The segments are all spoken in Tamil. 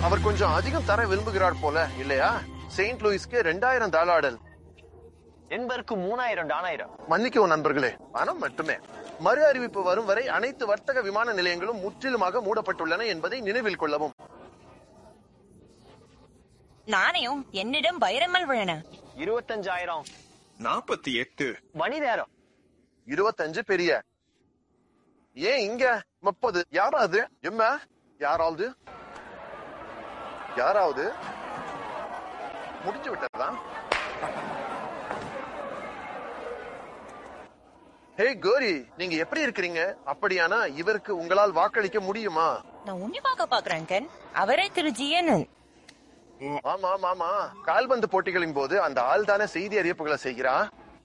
அவர் கொஞ்சம் அதிகம் தர விரும்புகிறார் போல இல்லையா செயின்ட் லூயிஸ்க்கு ரெண்டாயிரம் டாலர் என்பதற்கு மூணாயிரம் டானாயிரம் மன்னிக்கவும் நண்பர்களே பணம் மட்டுமே மறு அறிவிப்பு வரும் வரை அனைத்து வர்த்தக விமான நிலையங்களும் முற்றிலுமாக மூடப்பட்டுள்ளன என்பதை நினைவில் கொள்ளவும் நாணயம் என்னிடம் வைரமல் உள்ளன இருபத்தஞ்சாயிரம் நாற்பத்தி எட்டு மணி நேரம் இருபத்தஞ்சு பெரிய ஏன் இங்க முப்பது யாராவது எம்ம யாராவது யாராவது முடிஞ்சு விட்டதா ஹே கோரி நீங்க எப்படி இருக்கிறீங்க அப்படியானா இவருக்கு உங்களால் வாக்களிக்க முடியுமா நான் உன்னிப்பாக பாக்குறேன் கண் அவரே திரு ஜியனன் ஆமா ஆமா ஆமா கால்பந்து போட்டிகளின் போது அந்த ஆள் தானே செய்தி அறிவிப்புகளை செய்கிறா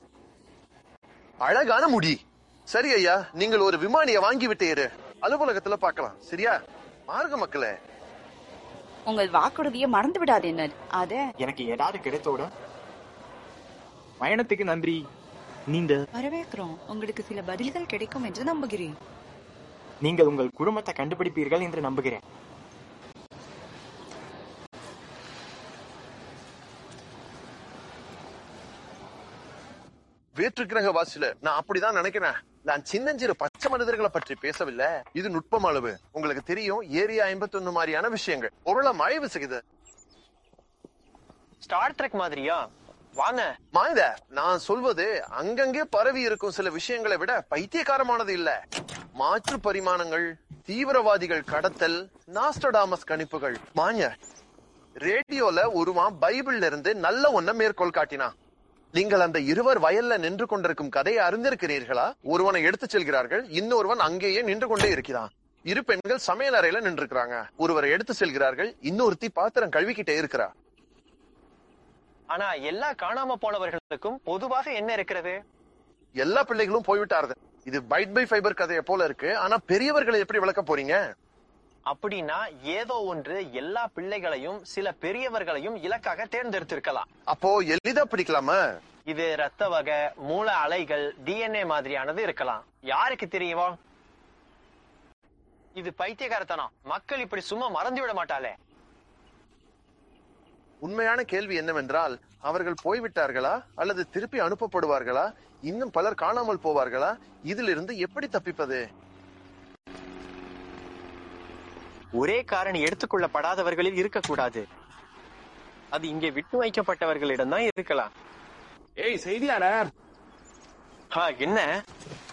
அழகான முடி சரி ஐயா நீங்கள் ஒரு விமானிய வாங்கி விட்டீரு அலுவலகத்துல பார்க்கலாம் சரியா மார்க மக்களே உங்கள் வாக்குறுதியை மறந்து விடாதேனர் அத எனக்கு ஏதாவது கிடைத்தோட பயணத்துக்கு நன்றி நீங்க வரவேற்கிறோம் உங்களுக்கு சில பதில்கள் கிடைக்கும் என்று நம்புகிறேன் நீங்கள் உங்கள் குடும்பத்தை கண்டுபிடிப்பீர்கள் என்று நம்புகிறேன் வேற்று கிரக வாசில நான் அப்படிதான் நினைக்கிறேன் நான் சின்னஞ்சிறு பச்சை மனிதர்களை பற்றி பேசவில்லை இது நுட்பம் அளவு உங்களுக்கு தெரியும் ஏரியா ஐம்பத்தொன்னு மாதிரியான விஷயங்கள் பொருளை ஆய்வு செய்யுது ஸ்டார் ட்ரெக் மாதிரியா வாங்க மாய்த நான் சொல்வது அங்கங்கே பரவி இருக்கும் சில விஷயங்களை விட பைத்தியக்காரமானது இல்ல மாற்று பரிமாணங்கள் தீவிரவாதிகள் கடத்தல் நாஸ்டடாமஸ் கணிப்புகள் மாஞ்ச ரேடியோல ஒருவன் பைபிள்ல இருந்து நல்ல ஒன்ன மேற்கோள் காட்டினான் நீங்கள் அந்த இருவர் வயல்ல நின்று கொண்டிருக்கும் கதையை அறிந்திருக்கிறீர்களா ஒருவனை எடுத்துச் செல்கிறார்கள் இன்னொருவன் அங்கேயே நின்று கொண்டே இருக்கிறான் இரு பெண்கள் சமையல் அறையில நின்றுக்கிறாங்க ஒருவரை எடுத்து செல்கிறார்கள் இன்னொருத்தி பாத்திரம் கழுவிக்கிட்டே இருக்கிறா ஆனா எல்லா காணாம போனவர்களுக்கும் பொதுவாக என்ன இருக்கிறது எல்லா பிள்ளைகளும் போய்விட்டார்கள் இது பைட் பை ஃபைபர் கதையை போல இருக்கு ஆனா பெரியவர்களை எப்படி விளக்க போறீங்க அப்படின்னா ஏதோ ஒன்று எல்லா பிள்ளைகளையும் சில பெரியவர்களையும் இலக்காக தேர்ந்தெடுத்திருக்கலாம் அப்போ எளிதா பிடிக்கலாமா இது ரத்த வகை மூல அலைகள் டிஎன்ஏ மாதிரியானது இருக்கலாம் யாருக்கு தெரியுமா இது பைத்தியகாரத்தனம் மக்கள் இப்படி சும்மா மறந்து விட மாட்டாளே உண்மையான கேள்வி என்னவென்றால் அவர்கள் போய்விட்டார்களா அல்லது திருப்பி அனுப்பப்படுவார்களா இன்னும் பலர் காணாமல் போவார்களா இதிலிருந்து எப்படி தப்பிப்பது ஒரே காரணி எடுத்துக்கொள்ளப்படாதவர்களில் இருக்கக்கூடாது அது இங்கே விட்டு வைக்கப்பட்டவர்களிடம் தான் இருக்கலாம் ஏய் செய்தியாளர் ஆ, என்ன